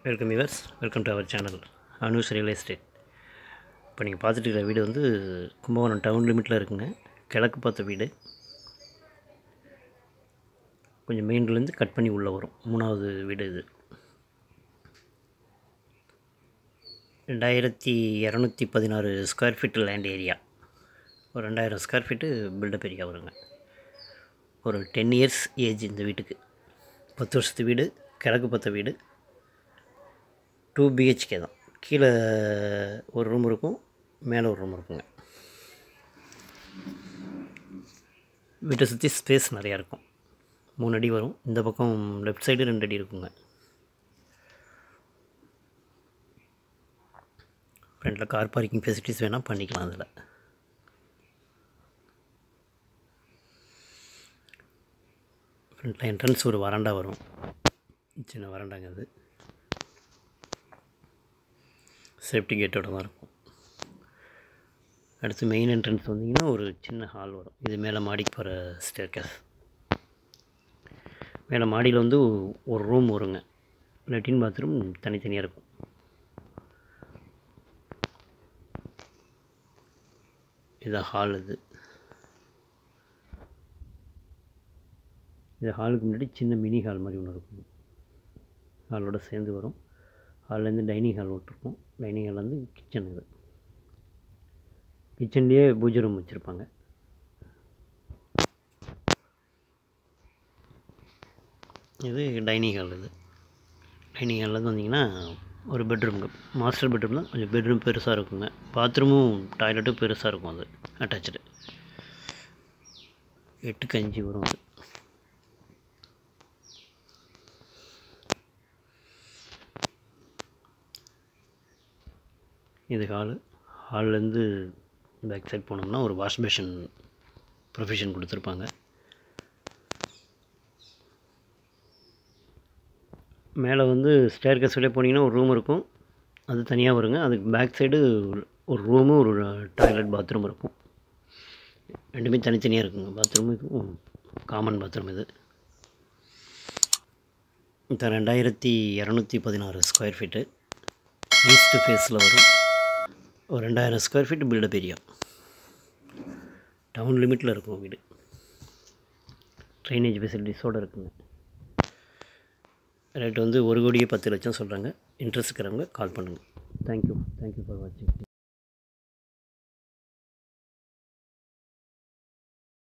welcome yours welcome to our channel Anu's real estate இப்போ நீங்கள் பார்த்துட்டு இருக்கிற வீடு வந்து கும்பகோணம் டவுன் லிமிட்டில் இருக்குங்க கிழக்கு பார்த்த வீடு கொஞ்சம் மெயின்லேருந்து கட் பண்ணி உள்ளே வரும் மூணாவது வீடு இது ரெண்டாயிரத்தி இரநூத்தி பதினாறு ஸ்கொயர் ஃபீட் லேண்ட் ஏரியா ஒரு ரெண்டாயிரம் ஸ்கொயர் ஃபீட்டு பில்டப் ஏரியா வருங்க ஒரு டென் இயர்ஸ் ஏஜ் இந்த வீட்டுக்கு பத்து வருஷத்து வீடு கிழக்கு பார்த்த வீடு டூ பிஹெச்கே தான் கீழே ஒரு ரூம் இருக்கும் மேலே ஒரு ரூம் இருக்குங்க வீட்டை சுற்றி ஸ்பேஸ் நிறையா இருக்கும் மூணு அடி வரும் இந்த பக்கம் லெஃப்ட் சைடு ரெண்டு அடி இருக்குங்க ஃப்ரண்ட்டில் கார் பார்க்கிங் ஃபெசிலிட்டிஸ் வேணால் பண்ணிக்கலாம் அதில் ஃப்ரண்ட்டில் என்ட்ரன்ஸ் ஒரு வராண்டா வரும் சின்ன வராண்டாங்க அது சேஃப்டி கேட்டோட தான் இருக்கும் அடுத்து மெயின் என்ட்ரன்ஸ் வந்தீங்கன்னா ஒரு சின்ன ஹால் வரும் இது மேலே மாடிக்கு போகிற ஸ்டேர்கேஸ் மேலே மாடியில் வந்து ஒரு ரூம் வருங்க லெட்டின் பாத்ரூம் தனித்தனியாக இருக்கும் இதுதான் ஹால் இது இது ஹாலுக்கு முன்னாடி சின்ன மினி ஹால் மாதிரி ஒன்று இருக்கும் ஹாலோட சேர்ந்து வரும் ஹால்லேருந்து டைனிங் ஹால் விட்டுருக்கும் டைனிங் ஹால் வந்து கிச்சன் இது கிச்சன்லேயே பூஜை ரூம் வச்சுருப்பாங்க இது டைனிங் ஹால் இது டைனிங் ஹாலில் வந்து வந்தீங்கன்னா ஒரு பெட்ரூம் மாஸ்டர் பெட்ரூம் தான் கொஞ்சம் பெட்ரூம் பெருசாக இருக்குங்க பாத்ரூமும் டாய்லெட்டும் பெருசாக இருக்கும் அது அட்டாச்சு எட்டுக்கு அஞ்சு வரும் அது இது ஹாலு ஹால்லேருந்து பேக் சைட் போனோம்னா ஒரு வாஷ் பேஷன் ப்ரொவிஷன் கொடுத்துருப்பாங்க மேலே வந்து ஸ்டேர் கேஸ் வழியாக போனீங்கன்னா ஒரு ரூம் இருக்கும் அது தனியாக வருங்க அதுக்கு பேக் சைடு ஒரு ரூமு ஒரு டாய்லெட் பாத்ரூம் இருக்கும் ரெண்டுமே தனித்தனியாக இருக்குங்க பாத்ரூம் இதுவும் காமன் பாத்ரூம் இது இந்த ரெண்டாயிரத்தி இரநூத்தி பதினாறு ஸ்கொயர் ஃபீட்டு ஈஸ்ட் ஃபேஸில் வரும் ஒரு ரெண்டாயிரம் square feet buildup area town லிமிட்டில் இருக்கும் வீடு ட்ரைனேஜ் ஃபெசிலிட்டிஸோடு இருக்குங்க ரேட் வந்து ஒரு கோடியே பத்து லட்சம் சொல்கிறாங்க இன்ட்ரெஸ்ட் இருக்கிறவங்க கால் பண்ணுங்கள் தேங்க்யூ தேங்க்யூ ஃபார் வாட்சிங்